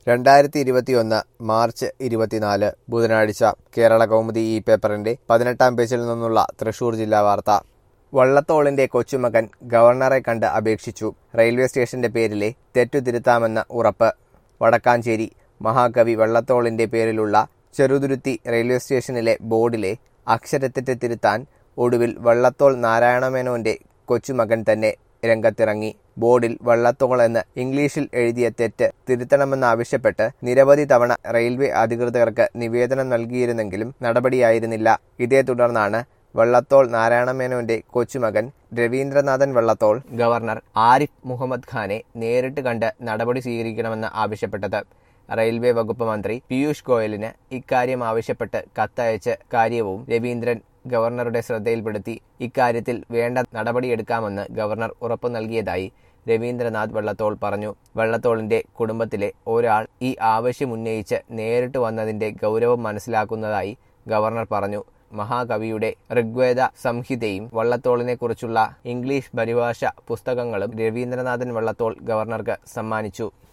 രണ്ടായിരത്തി ഇരുപത്തിയൊന്ന് മാർച്ച് ഇരുപത്തിനാല് ബുധനാഴ്ച കേരള കൗമുദി ഈ പേപ്പറിന്റെ പതിനെട്ടാം പേജിൽ നിന്നുള്ള തൃശൂർ ജില്ലാ വാർത്ത വള്ളത്തോളിന്റെ കൊച്ചുമകൻ ഗവർണറെ കണ്ട് അപേക്ഷിച്ചു റെയിൽവേ സ്റ്റേഷന്റെ പേരിലെ തെറ്റു തിരുത്താമെന്ന് ഉറപ്പ് വടക്കാഞ്ചേരി മഹാകവി വള്ളത്തോളിന്റെ പേരിലുള്ള ചെറുതുരുത്തി റെയിൽവേ സ്റ്റേഷനിലെ ബോർഡിലെ അക്ഷരത്തെറ്റ് തിരുത്താൻ ഒടുവിൽ വള്ളത്തോൾ നാരായണമേനോന്റെ കൊച്ചുമകൻ തന്നെ രംഗത്തിറങ്ങി ബോർഡിൽ വള്ളത്തോൾ എന്ന് ഇംഗ്ലീഷിൽ എഴുതിയ തെറ്റ് തിരുത്തണമെന്നാവശ്യപ്പെട്ട് നിരവധി തവണ റെയിൽവേ അധികൃതർക്ക് നിവേദനം നൽകിയിരുന്നെങ്കിലും നടപടിയായിരുന്നില്ല ഇതേ തുടർന്നാണ് വള്ളത്തോൾ നാരായണമേനോന്റെ കൊച്ചുമകൻ രവീന്ദ്രനാഥൻ വള്ളത്തോൾ ഗവർണർ ആരിഫ് മുഹമ്മദ് ഖാനെ നേരിട്ട് കണ്ട് നടപടി സ്വീകരിക്കണമെന്ന് ആവശ്യപ്പെട്ടത് റെയിൽവേ വകുപ്പ് മന്ത്രി പീയൂഷ് ഗോയലിന് ഇക്കാര്യം ആവശ്യപ്പെട്ട് കത്തയച്ച കാര്യവും രവീന്ദ്രൻ ഗവർണറുടെ ശ്രദ്ധയിൽപ്പെടുത്തി ഇക്കാര്യത്തിൽ വേണ്ട നടപടിയെടുക്കാമെന്ന് ഗവർണർ ഉറപ്പു നൽകിയതായി രവീന്ദ്രനാഥ് വെള്ളത്തോൾ പറഞ്ഞു വെള്ളത്തോളിന്റെ കുടുംബത്തിലെ ഒരാൾ ഈ ആവശ്യം ഉന്നയിച്ച് നേരിട്ട് വന്നതിന്റെ ഗൗരവം മനസ്സിലാക്കുന്നതായി ഗവർണർ പറഞ്ഞു മഹാകവിയുടെ ഋഗ്വേദ സംഹിതയും വള്ളത്തോളിനെ കുറിച്ചുള്ള ഇംഗ്ലീഷ് പരിഭാഷ പുസ്തകങ്ങളും രവീന്ദ്രനാഥൻ വള്ളത്തോൾ ഗവർണർക്ക് സമ്മാനിച്ചു